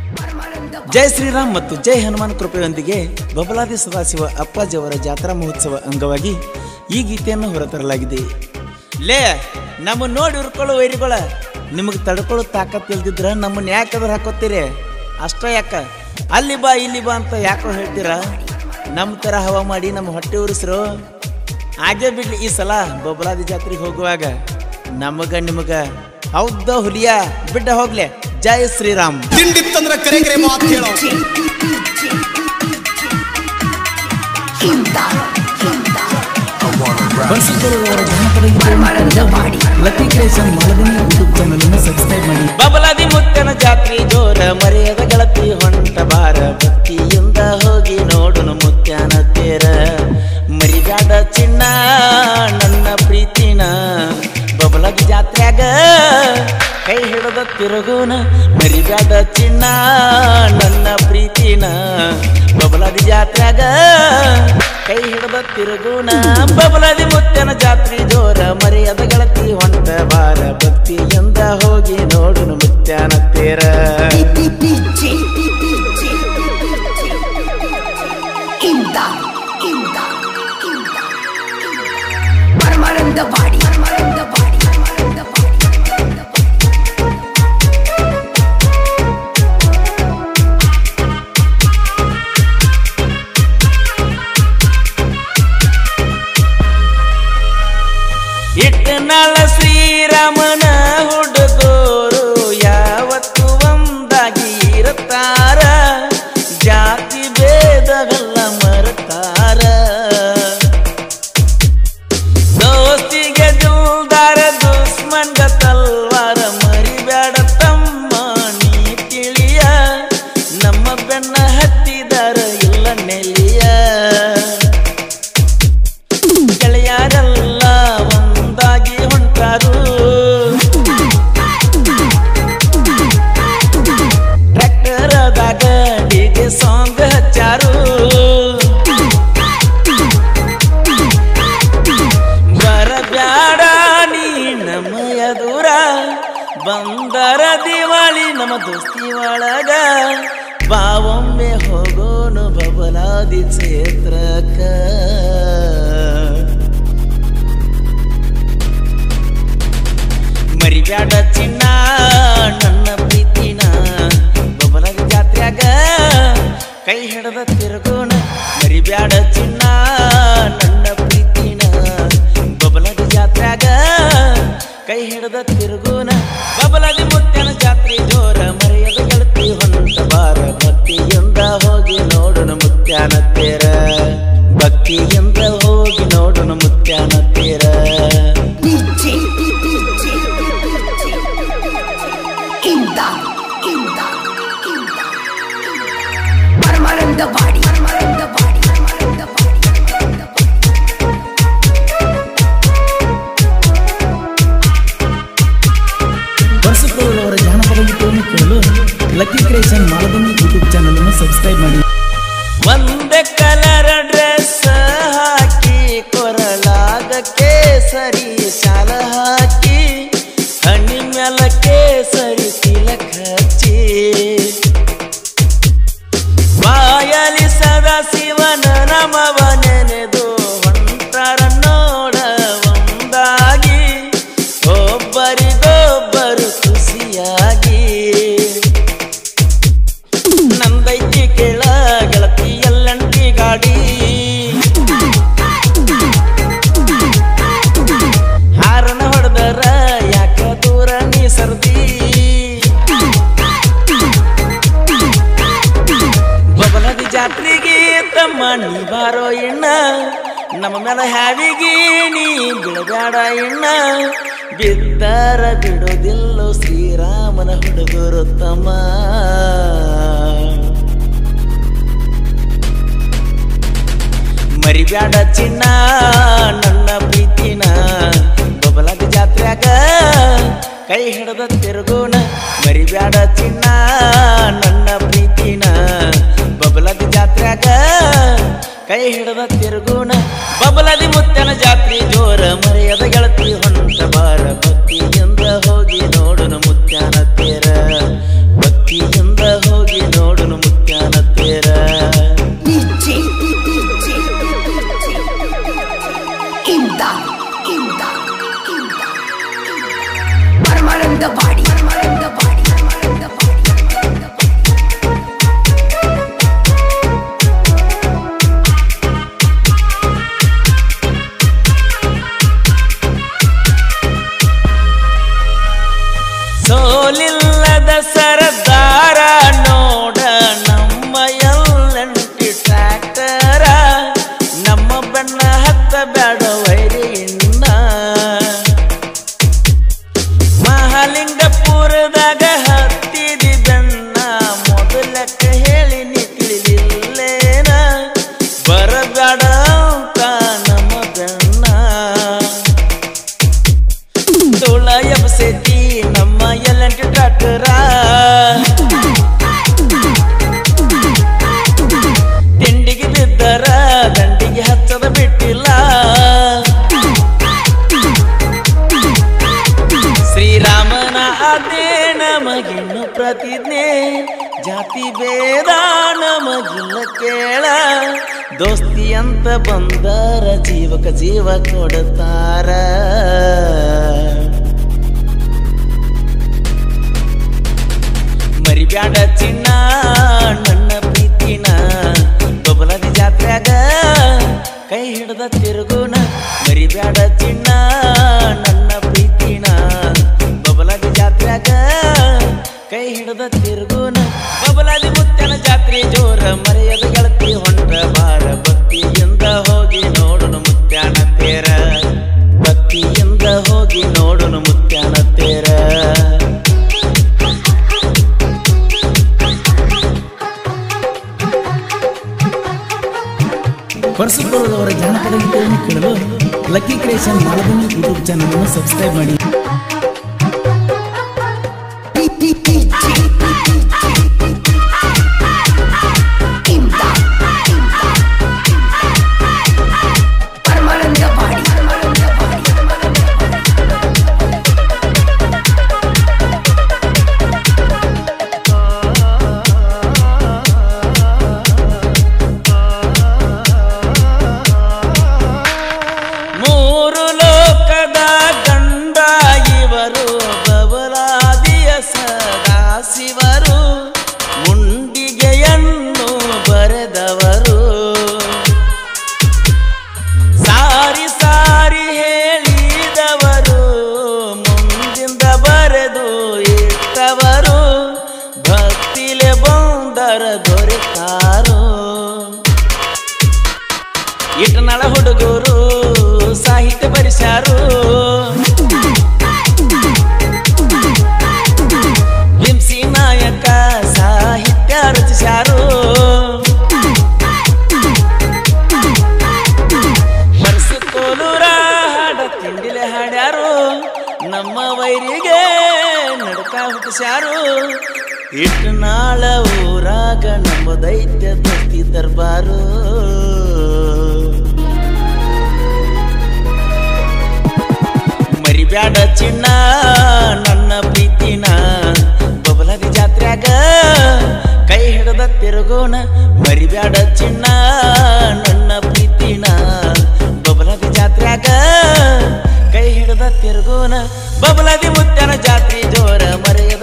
ಜೈ ಶ್ರೀರಾಮ್ ಮತ್ತು ಜೈ ಹನುಮಾನ್ ಕೃಪೆಯೊಂದಿಗೆ ಬಬಲಾದಿ ಸದಾಶಿವ ಅಪ್ಪಾಜಿಯವರ ಜಾತ್ರಾ ಮಹೋತ್ಸವ ಅಂಗವಾಗಿ ಈ ಗೀತೆಯನ್ನು ಹೊರತರಲಾಗಿದೆ ಲೇ ನಮ್ಮ ನೋಡಿ ಉರ್ಕೊಳ್ಳೋ ವೈರಿಗಳ ನಿಮಗೆ ತಡ್ಕೊಳ್ಳೋ ತಾಕತ್ ಇಲ್ದಿದ್ರ ನಮ್ಮನ್ನ ಯಾಕಾದ್ರೆ ಹಾಕೋತೀರಿ ಅಷ್ಟ ಯಾಕ ಅಲ್ಲಿ ಬಾ ಇಲ್ಲಿ ಬಾ ಅಂತ ಯಾಕೋ ಹೇಳ್ತೀರಾ ನಮ್ಮ ಥರ ಹವಾ ಮಾಡಿ ನಮ್ಮ ಹೊಟ್ಟೆ ಉರಿಸ್ರು ಹಾಗೆ ಬಿಡ್ಲಿ ಈ ಸಲ ಬಬಲಾದಿ ಜಾತ್ರೆಗೆ ಹೋಗುವಾಗ ನಮಗ ನಿಮಗ ಹೌದ ಹುಲಿಯ ಬಿಡ್ಡ ಹೋಗ್ಲೆ ಜೈ ಶ್ರೀರಾಮ್ ತಿಂಡಿತ್ತಂದ್ರ ಕರೆ ಕರೆ ಮಾತು ಹೇಳೋ ಬಳಸಿಕೊಳ್ಳುವವರ ಜನಪದ ಗೀತೆಯನ್ನು ಲಕ್ಕಿ ಕ್ರಿಯೇಷನ್ ಮಾಲದಿನಿ ಯೂಟ್ಯೂಬ್ ಚಾನಲ್ ಅನ್ನು ಸಬ್ಸ್ಕ್ರೈಬ್ ಮಾಡಿ ಬಬಲಾದಿ ಮುತ್ತನ ಜಾತ್ರೆ ಜೋರ ಮರೆಯದ ಗೆಳತಿ ಹೊಂಟ ಬಾರ ಭಕ್ತಿಯಿಂದ ಹೋಗಿ ನೋಡುನು ಮುತ್ಯನ ತೇರ ಮರಿಬ್ಯಾಡ ಚಿನ್ನ ನನ್ನ ಪ್ರೀತಿನ ಬಬಲಾದಿ ಜಾತ್ರ್ಯಾಗ ಕೈ ಹಿಡದ ತಿರುಗುನ ಮರಿಬ್ಯಾಡ ಚಿನ್ನ ನನ್ನ ಪ್ರೀತಿನ ಬಬಲಾದಿ ಜಾತ್ರ್ಯಾಗ ಕೈ ಹಿಡದ ತಿರುಗುನ ಬಬಲಾದಿ ಮುತ್ತನ ಜಾತ್ರೆ ಜೋರ ಮರೆಯದ ಗೆಳತಿ ಹೊಂಟ ಬಾರ ಭಕ್ತಿಯಿಂದ ಹೋಗಿ ನೋಡುನು ಮುತ್ಯನ ತೇರ ಮರಮರಂದವಾಡಿ ಮರಮರಂದವಾಡಿ ಮರಮರಂದವಾಡಿ ಇಟ್ಟನಾಳ ಶ್ರೀರಾಮನ ಹುಡುಗೋರು ಯಾವತ್ತು ಒಂದಾಗಿ ಇರುತ್ತಾರ ಜಾತಿ ಭೇದವೆಲ್ಲ ಮರುತ್ತಾರ ದೋಸ್ತಿಗೆ ಜುಲ್ದಾರ ದುಶ್ಮನ್ಗ ತಲ್ವಾರ ಮರಿಬೇಡ ತಮ್ಮ ನೀ ತಿಳಿಯ ನಮ್ಮ ಬೆನ್ನ ಹತ್ತಿದಾರ ಇಲ್ಲ ನೆಲಿಯ ಗೆಳೆಯರೆಲ್ಲ ಒಂದಾಗಿ ಹೊಂಟಾರು ಟ್ರ್ಯಾಕ್ಟರದಾಗ ಡಿಗೆ ಸಾಂಗ್ ಹಚ್ಚಾರು ಬರಬ್ಯಾಡ ನೀ ನಮ್ಮ ಎದುರ ಬಂದರ ದಿವಾಳಿ ನಮ್ಮ ದೋಸ್ತಿ ಒಳಗ ಬಾವೊಮ್ಮೆ ಹೋಗೋನು ಬಬಲಾದಿ ಕ್ಷೇತ್ರಕ್ಕ ಮರಿಬ್ಯಾಡ ಚಿನ್ನ ನನ್ನ ಪ್ರೀತಿನ ಬಬಲಾದಿ ಜಾತ್ರ್ಯಾಗ ಕೈ ಹಿಡದ ತಿರುಗೋಣ ಮರಿಬ್ಯಾಡ ಚಿನ್ನ ನನ್ನ ಪ್ರೀತಿನ ಬಬಲಾದಿ ಜಾತ್ರ್ಯಾಗ ಕೈ ಹಿಡದ ತಿರುಗೋಣ ಬಬಲಾದಿ ಮುತ್ತನ ಜಾತ್ರೆ ಜೋರ ಮರೆಯದ ಗೆಳತಿ ಹೊಂಟ ಬಾರ ಭಕ್ತಿಯಿಂದ ಹೋಗಿ ನೋಡೋಣ ಮುತ್ಯಾನ ತೇರ ಭಕ್ತಿಯಿಂದ ಹೋಗಿ ನೋಡೋಣ ಮುತ್ಯಾನ ತೇರ ಮರಮರಂದವಾಡಿ ಮರಮರಂದವಾಡಿ ಮರಮರಂದವಾಡಿ ಬಳಸಿಕೊಳ್ಳುವವರ ಜಾನಪದ ಗೀತೆಯನ್ನು ಕೇಳಲು ಲಕ್ಕಿ ಕ್ರಿಯೇಷನ್ ಮಾಲದಿನಿ ಯೂಟ್ಯೂಬ್ ಚಾನಲ್ ಅನ್ನು ಸಬ್ಸ್ಕ್ರೈಬ್ ಮಾಡಿ ಒಂದೇ ಕಲರ್ ಡ್ರೆಸ್ ಹಾಕಿ ಕೊರಳಾಗ ಕೇಸರಿ ಶಾಲ ಹಾಕಿ ಹಣ್ಣಿ ಮ್ಯಾಲ ಕೇಸರಿ ತಿಲಕ ಹಚ್ಚಿ ಬಾಯಲಿ ಸದಾ ಶಿವನ ನಮವ ನೆನೆದು ಹೊಂಟರ ನೋಡ ಒಂದಾಗಿ ಒಬ್ಬರಿಗೊಬ್ಬರು ಖುಷಿಯಾಗಿ ನಂದೈತಿ ಕೇಳ ಗೆಳತಿ ಎಲ್ಲಂಟಿ ಗಾಡಿ ಹಾರನ ಹೊಡೆದರ ಯಾಕ ದೂರ ನೀ ಸರ್ದಿ ಬಬಲದಿ ಜಾತ್ರೆಗೆ ತಮ್ಮ ನೀ ಬಾರೋ ಎಣ್ಣ ನಮ್ಮ ಮೇಲೆ ಹ್ಯಾವಿಗೆ ನೀ ಬಿಡಬೇಡ ಎಣ್ಣ ಬಿದ್ದರ ಬಿಡೋದಿಲ್ಲೋ ಶ್ರೀರಾಮನ ಹುಡುಗರು ತಮ್ಮ ಮರಿಬ್ಯಾಡ ಚಿನ್ನ ನನ್ನ ಪ್ರೀತಿನ ಬಬಲಾದಿ ಜಾತ್ರ್ಯಾಗ ಕೈ ಹಿಡದ ತಿರುಗೋಣ ಮರಿಬ್ಯಾಡ ಚಿನ್ನ ನನ್ನ ಪ್ರೀತಿನ ಬಬಲಾದಿ ಜಾತ್ರ್ಯಾಗ ಕೈ ಹಿಡದ ತಿರುಗೋಣ ಬಬಲಾದಿ ಮುತ್ತನ ಜಾತ್ರೆ ಜೋರ ಮರೆಯದ ಗೆಳತಿ ಹೊಂಟ ಬಾರ ಭಕ್ತಿಯಿಂದ ಹೋಗಿ ನೋಡೋಣ ಮುತ್ಯಾನ ತೇರ ಭಕ್ತಿಯಿಂದ ಹೋಗಿ ಪ್ರಜ್ಞೆ ಜಾತಿ ಭೇದ ನಮಗಿಲ್ಲ ಕೇಳ ದೋಸ್ತಿ ಅಂತ ಬಂದರ ಜೀವಕ ಜೀವ ಕೊಡ್ತಾರ ಮರಿಬ್ಯಾಡ ಚಿನ್ನ ನನ್ನ ಪ್ರೀತಿನ ಬಬಲದಿ ಜಾತ್ರ್ಯಾಗ ಕೈ ಹಿಡ್ದ ತಿರುಗುನ ಮರಿಬ್ಯಾಡ ಚಿನ್ನ ನನ್ನ ಪ್ರೀತಿನ ಬಬಲದಿ ಜಾತ್ರ್ಯಾಗ ಕೈ ಹಿಡ್ದ ತಿರುಗುನ ಬಬಲದಿ ಮುತ್ತನ ಜಾತ್ರೆ ಜೋರ ಮರೆಯದ ಗೆಳತಿ ಹೊಂಟ ಬಾರ ಭಕ್ತಿಯಿಂದ ಹೋಗಿ ನೋಡುನು ಮುತ್ಯಾನ ತೇರ ಭಕ್ತಿಯಿಂದ ಹೋಗಿ ನೋಡುನು ಮುತ್ಯಾನ ತೇರ ಪರಸುಪುರದವರ ಜಾನಪದ ಗೀತೆಯನ್ನು ಕೇಳಲು ಲಕ್ಕಿ ಕ್ರಿಯೇಷನ್ ಮಾಲಭೂಮಿ ಯೂಟ್ಯೂಬ್ ಚಾನಲ್ ಅನ್ನು ಸಬ್ಸ್ಕ್ರೈಬ್ ಮಾಡಿ ಪರಮಾನಂದ ಬಾಡಿ ಪರಮಾನಂದ ಬಾಡಿ ಮೂರು ಲೋಕದ ಗಂಡ ಇವರು ಬಬಲಾದಿಯ ಸದಾಶಿವರು ಮುಂಡಿಗೆಯನ್ನು ಬರೆದವರು ಸಾರಿ ಸಾರಿ ಹೇಳಿದವರು ಮುಂದಿಂದ ಬರೆದು ಇಟ್ಟವರು ಭಕ್ತಿಲೆ ಬಂದರ ದೊರೆತಾರು ಇಟ್ಟನಳ ಹುಡುಗರು ಸಾಹಿತ್ಯ ಬರಿಸ್ಯಾರು ಬಿಂಸಿ ನಾಯಕ ಸಾಹಿತ್ಯ ರಚಿಸ್ಯಾರು ಬರ್ಸಿಕೋಲೂರ ಹಾಡ ತಿಂಡಿಲೆ ಹಾಡ್ಯಾರು ನಮ್ಮ ವೈರಿಗೆ ನಡಕ ಹುಟ್ಟಿಸ್ಯಾರು ಇಟ್ಟು ನಾಳ ಊರಾಗ ನಮ್ಮ ದೈತ್ಯ ದತ್ತಿ ದರ್ಬಾರು ಮರಿಬ್ಯಾಡ ಚಿನ್ನ ನನ್ನ ಪ್ರೀತಿನ ಬಬಲದಿ ಜಾತ್ರ್ಯಾಗ ಕೈ ಹಿಡ್ದ ತಿರುಗೋಣ ಮರಿಬ್ಯಾಡ ಚಿನ್ನ ನನ್ನ ಪ್ರೀತಿನ ಬಬಲದಿ ಜಾತ್ರ್ಯಾಗ ಕೈ ಹಿಡ್ದ ತಿರುಗೋಣ ಬಬಲದಿ ಮುತ್ತನ ಜಾತ್ರೆ ಜೋರ ಮರೆಯ